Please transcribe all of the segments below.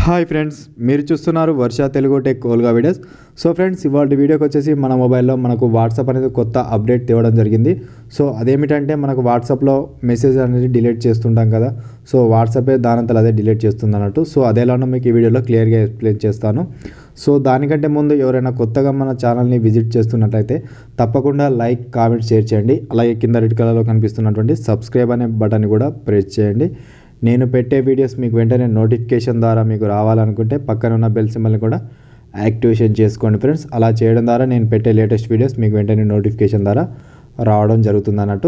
hi friends మీరు చూస్తున్నారు Varsha Telugu tech ఓల్గా వీడియోస్ సో ఫ్రెండ్స్ ఇవాళ వీడియోకి వచ్చేసి మన మొబైల్లో మనకు వాట్సాప్ అనేది కొత్త అప్డేట్ తేవడం జరిగింది సో అదేమిటంటే మనకు వాట్సాప్లో మెసేజ్ అనేది డిలీట్ చేస్తుంటాం కదా సో వాట్సాపే దానంతలో అదే డిలీట్ చేస్తుంది అన్నట్టు సో అదేలానో మీకు ఈ వీడియోలో క్లియర్గా ఎక్స్ప్లెయిన్ చేస్తాను సో దానికంటే ముందు ఎవరైనా కొత్తగా మన ఛానల్ని విజిట్ చేస్తున్నట్లయితే తప్పకుండా లైక్ కామెంట్ షేర్ చేయండి అలాగే కింద రెడ్ కలర్లో కనిపిస్తున్నటువంటి సబ్స్క్రైబ్ అనే బటన్ కూడా ప్రెస్ చేయండి నేను పెట్టే వీడియోస్ మీకు వెంటనే నోటిఫికేషన్ ద్వారా మీకు రావాలనుకుంటే పక్కన ఉన్న బెల్ సింబల్ని కూడా యాక్టివేషన్ చేసుకోండి ఫ్రెండ్స్ అలా చేయడం ద్వారా నేను పెట్టే లేటెస్ట్ వీడియోస్ మీకు వెంటనే నోటిఫికేషన్ ద్వారా రావడం జరుగుతుంది అన్నట్టు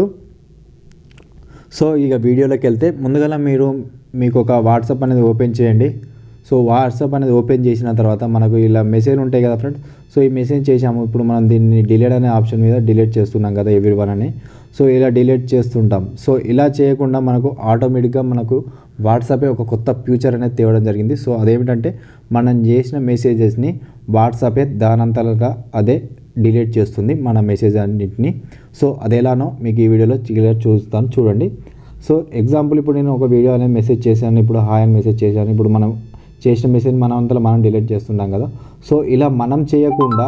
సో ఇక వీడియోలోకి వెళ్తే ముందుగా మీరు మీకు ఒక వాట్సాప్ అనేది ఓపెన్ చేయండి సో వాట్సాప్ అనేది ఓపెన్ చేసిన తర్వాత మనకు ఇలా మెసేజ్ ఉంటాయి కదా ఫ్రెండ్స్ సో ఈ మెసేజ్ చేసాము ఇప్పుడు మనం దీన్ని డిలీట్ అనే ఆప్షన్ మీద డిలీట్ చేస్తున్నాం కదా ఎవ్రీ వన్ అని సో ఇలా డిలీట్ చేస్తుంటాం సో ఇలా చేయకుండా మనకు ఆటోమేటిక్గా మనకు వాట్సాపే ఒక కొత్త ఫ్యూచర్ అనేది తేవడం జరిగింది సో అదేమిటంటే మనం చేసిన మెసేజెస్ని వాట్సాపే దానంతలుగా అదే డిలీట్ చేస్తుంది మన మెసేజ్ అన్నింటినీ సో అదేలానో మీకు ఈ వీడియోలో క్లియర్ చూస్తాను చూడండి సో ఎగ్జాంపుల్ ఇప్పుడు నేను ఒక వీడియో అనేది మెసేజ్ చేశాను ఇప్పుడు హాయ్ అని మెసేజ్ చేశాను ఇప్పుడు మనం చేసిన మెసేజ్ మనం అంతలో మనం డిలీట్ చేస్తున్నాం కదా సో ఇలా మనం చేయకుండా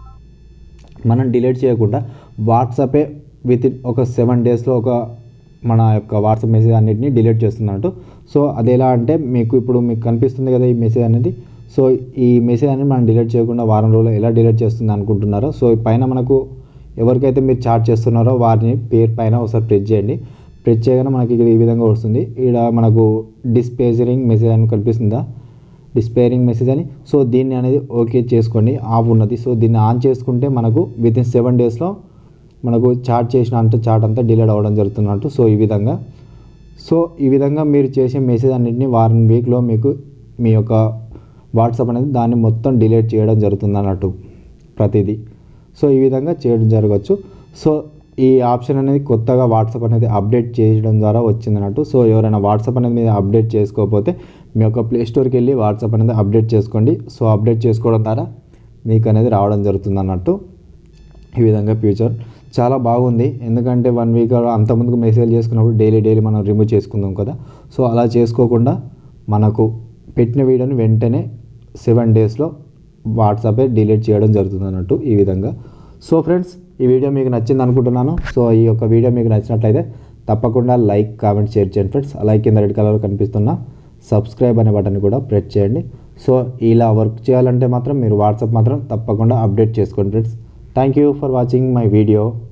మనం డిలీట్ చేయకుండా వాట్సాపే విత్ ఇన్ ఒక సెవెన్ డేస్లో ఒక మన యొక్క వాట్సాప్ మెసేజ్ అన్నిటిని డిలీట్ చేస్తున్నట్టు సో అది ఎలా అంటే మీకు ఇప్పుడు మీకు కనిపిస్తుంది కదా ఈ మెసేజ్ అనేది సో ఈ మెసేజ్ అనేది మనం డిలీట్ చేయకుండా వారం రోజులు ఎలా డిలీట్ చేస్తుంది అనుకుంటున్నారో సో పైన మనకు ఎవరికైతే మీరు చాట్ చేస్తున్నారో వారిని పేరు పైన ఒకసారి ప్రెస్ చేయండి ప్రెస్ చేయగానే మనకి ఇక్కడ ఈ విధంగా వస్తుంది ఇక్కడ మనకు డిస్పేజరింగ్ మెసేజ్ అని కనిపిస్తుందా డిస్పేరింగ్ మెసేజ్ అని సో దీన్ని అనేది ఓకే చేసుకోండి ఆఫ్ ఉన్నది సో దీన్ని ఆన్ చేసుకుంటే మనకు విత్ ఇన్ సెవెన్ డేస్లో మనకు చాట్ చేసిన అంటే చాట్ అంతా డిలీట్ అవ్వడం జరుగుతున్నట్టు సో ఈ విధంగా సో ఈ విధంగా మీరు చేసే మెసేజ్ అన్నింటినీ వారం వీక్లో మీకు మీ యొక్క వాట్సాప్ అనేది దాన్ని మొత్తం డిలీట్ చేయడం జరుగుతుంది అన్నట్టు ప్రతిదీ సో ఈ విధంగా చేయడం జరగచ్చు సో ఈ ఆప్షన్ అనేది కొత్తగా వాట్సాప్ అనేది అప్డేట్ చేయడం ద్వారా వచ్చింది అన్నట్టు సో ఎవరైనా వాట్సాప్ అనేది మీద అప్డేట్ చేసుకోకపోతే మీ యొక్క ప్లే స్టోర్కి వెళ్ళి వాట్సాప్ అనేది అప్డేట్ చేసుకోండి సో అప్డేట్ చేసుకోవడం ద్వారా మీకు అనేది రావడం జరుగుతుంది అన్నట్టు ఈ విధంగా ఫ్యూచర్ చాలా బాగుంది ఎందుకంటే వన్ వీక్ అంతకుముందుకు మెసేజ్ చేసుకున్నప్పుడు డైలీ డైలీ మనం రిమూవ్ చేసుకుందాం కదా సో అలా చేసుకోకుండా మనకు పెట్టిన వీడియోని వెంటనే సెవెన్ డేస్లో వాట్సాపే డిలీట్ చేయడం జరుగుతుంది అన్నట్టు ఈ విధంగా సో ఫ్రెండ్స్ ఈ వీడియో మీకు నచ్చింది అనుకుంటున్నాను సో ఈ యొక్క వీడియో మీకు నచ్చినట్లయితే తప్పకుండా లైక్ కామెంట్ షేర్ చేయండి ఫ్రెండ్స్ అలాగే కింద రెడ్ కలర్ కనిపిస్తున్న సబ్స్క్రైబ్ అనే బటన్ కూడా ప్రెస్ చేయండి సో ఇలా వర్క్ చేయాలంటే మాత్రం మీరు వాట్సాప్ మాత్రం తప్పకుండా అప్డేట్ చేసుకోండి friends thank you for watching my video